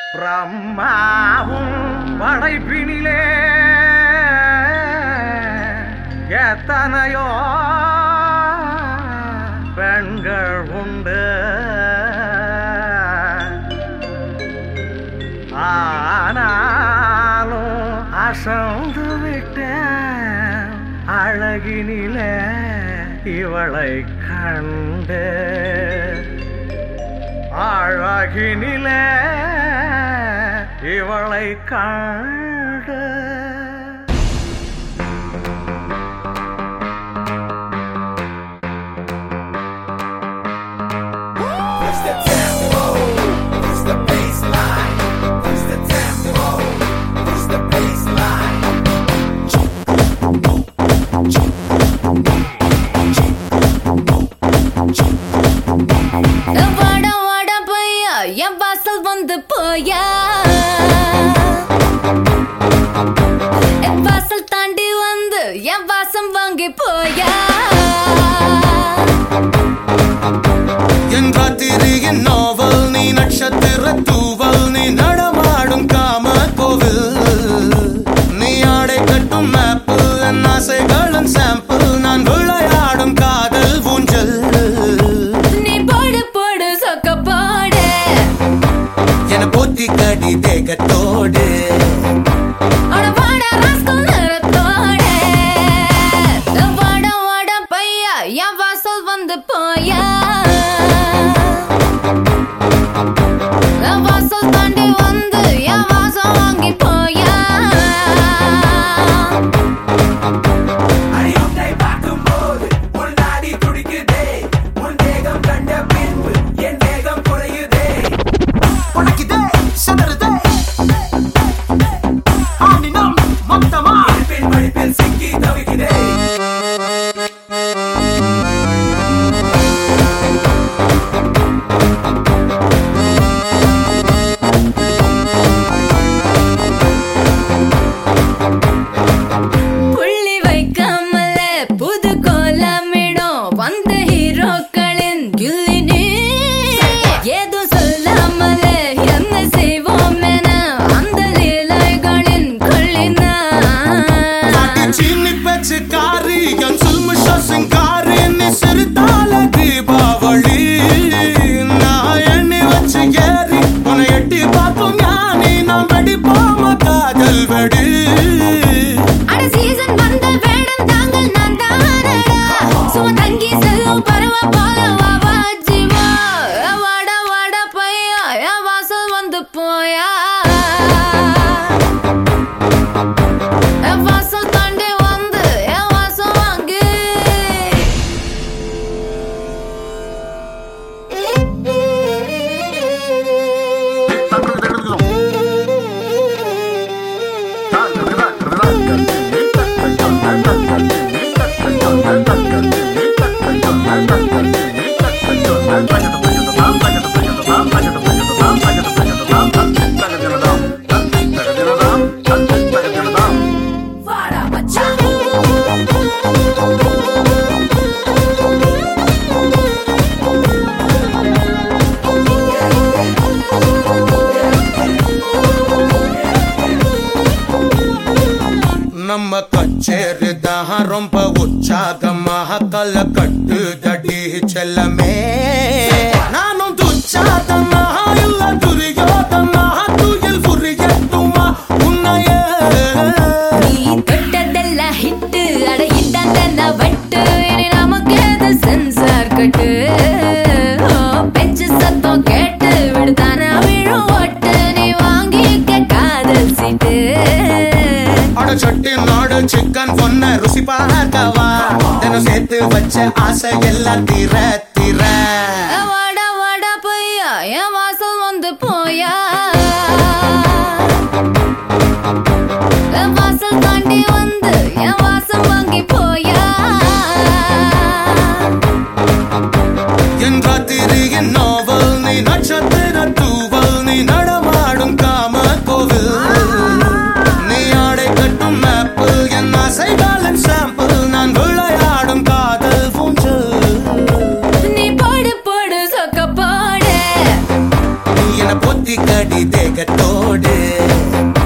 பிரம்மாவும் படைப்பினிலே எத்தனையோ பெண்கள் உண்டு ஆனாலும் அசந்து விட்டேன் அழகினிலே இவளை கண்டு அழகினிலே இவளை கண்டு Push the tempo, push the baseline, push the tempo, push the baseline. வாடா வாடா பையா என் வாசல் வந்து போயா என் வாசல் தாண்டி வந்து என் வாசம் வாங்கி போயா என் ராத்திரியின் நாவல் நீ நட்சத்திர தூவல் நீ நடமாடும் காம கோவில் நீ ஆடை கட்டும் மேப்பு என் ஆசைகளின் சாம்பிள் நான் விளையாடும் காதல் ஊஞ்சல் நீ போடு போடு சொக்க போடு என போத்தி கடி தேகத்தோடு அட வாடா ராஸ்கல் நிறத்தோடு வாடா வாடா பையா என் வாசல் வந்து போயா என் வாசல் தாண்டி வந்து என் வாசம் வாங்கி போயா அடியொன்றை பார்க்கும்போது உன் நாடி துடிக்குதே உன் தேகம் கண்ட பின்பு என் தேகம் குறையுதே உனக்கிதே சதறுதே ஆனினம் மொத்தமா பின் படிப்பில் சிக்கி தவிக்குதே புள்ளி வைக்காமல புது கோலமிடும் வந்த ஹீரோக்களின் கில்லி நீ ஏதோ சொல்லாமல என்ன செய்வோம் என அந்த லீலைகளின் கொள்ளினா சீனி பேச்சு காரி என் சுல்முஷ சிங்காரி நீ சிறுத்தால தீபாவளி நான் எண்ணி வச்சு ஏறி உன்னை எட்டி பார்க்கும் ஞானி நாம் வெடிப்போம காதல் வெடி அட சீசன் வந்த வேடம் தாங்கள் நான் தானடா சும்மா தங்கி செல்லும் பருவ போல வா ஜீவா வாடா வாடா பையா என் வாசல் வந்து போயா என் வாசல் தாண்டி வந்து என் வாசம் வாங்கு வாடா மச்சான் நம்ம கச்சேரி தான் ரொம்ப உற்சாகமாக கல கட்டு தடி செல்லமே நானும் துச்சாதமாக இல்ல துரியோதமாக துயில் புரியட்டுமா உன்னையே நீ தொட்டதெல்லாம் ஹிட்டு அட இட்டாந்த வட்டு இனி நமக்கு எது சென்சார் கட்டு ஓ, பெஞ்சு சத்தம் கேட்டு விடுதானா விழும் ஓட்டு நீ வாங்கிக்க காதல் சீட்டு அட சட்டி நாடு சிக்கன் பொண்ண ருசி பார்க்கவா தினம் சேர்த்து வச்ச ஆசை எல்லாம் தீர தீர வாடா வாடா பையா என் வாசல் வந்து போயா என் வாசல் தாண்டி வந்து என் வாசம் வாங்கி போயா என் ராத்திரியின் நாவல் நீ நட்சத்திர தூவல் நீ நடமாடும் காம கோவில் நீ ஆடை கட்டும் மேப்பு என் ஆசைகளின் சாம்பிள் நான் விளையாடும் காதல் பூஞ்சல் நீ போடு போடு சொக்க போடு நீ என பொத்தி கடி தேகத்தோடு